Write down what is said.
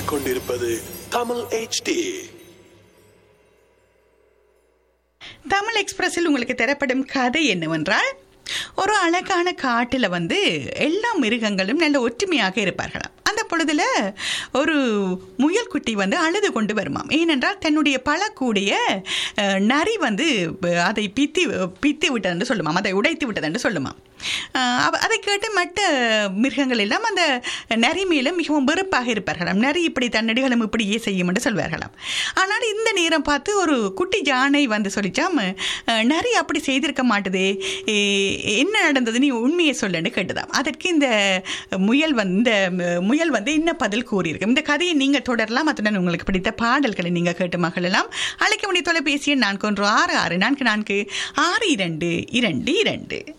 கேட்டுக்கொண்டிருப்பது தமிழ் HD தமிழ் எக்ஸ்பிரஸில் உங்களுக்கு தரப்படும் கதை என்னவென்றால் ஒரு அழகான காட்டில் வந்து எல்லா மிருகங்களும் நல்ல ஒற்றுமையாக இருப்பார்களாம் அந்த பொழுதுல ஒரு முயல் குட்டி வந்து அழுது கொண்டு வருமாம் ஏனென்றால் தன்னுடைய பழக்கூடிய அஹ், நரி வந்து அஹ், அதை பித்தி பித்தி விட்டதென்று சொல்லுமாம் அதை உடைத்து விட்டதென்று சொல்லுமாம் அஹ், அவ- அதை கேட்டு மற்ற மிருகங்கள் எல்லாம் அந்த நரி மேல மிகவும் வெறுப்பாக இருப்பார்களாம் நரி இப்படி தன்னடிகளும் இப்படியே செய்யும் என்று சொல்வார்களாம் ஆனால் இந்த நேரம் பார்த்து ஒரு குட்டி யானை வந்து சொல்லிச்சாம் அஹ், நரி அப்படி செய்திருக்க மாட்டுதே ஏ- என்ன நடந்தது நீ உண்மையை சொல்லுன்னு கேட்டுதாம் அதற்கு இந்த முயல் வந்து இந்த ம- முயல் வந்து என்ன பதில் கூறியிருக்கு இந்த கதையை நீங்கள் தொடரலாம் அத்துடன் உங்களுக்கு பிடித்த பாடல்களை நீங்கள் கேட்டு மகளெல்லாம் அழைக்க வேண்டிய தொலைபேசி எண் நான்கு ஒன்று ஆறு ஆறு நான்கு நான்கு ஆறு இரண்டு இரண்டு இரண்டு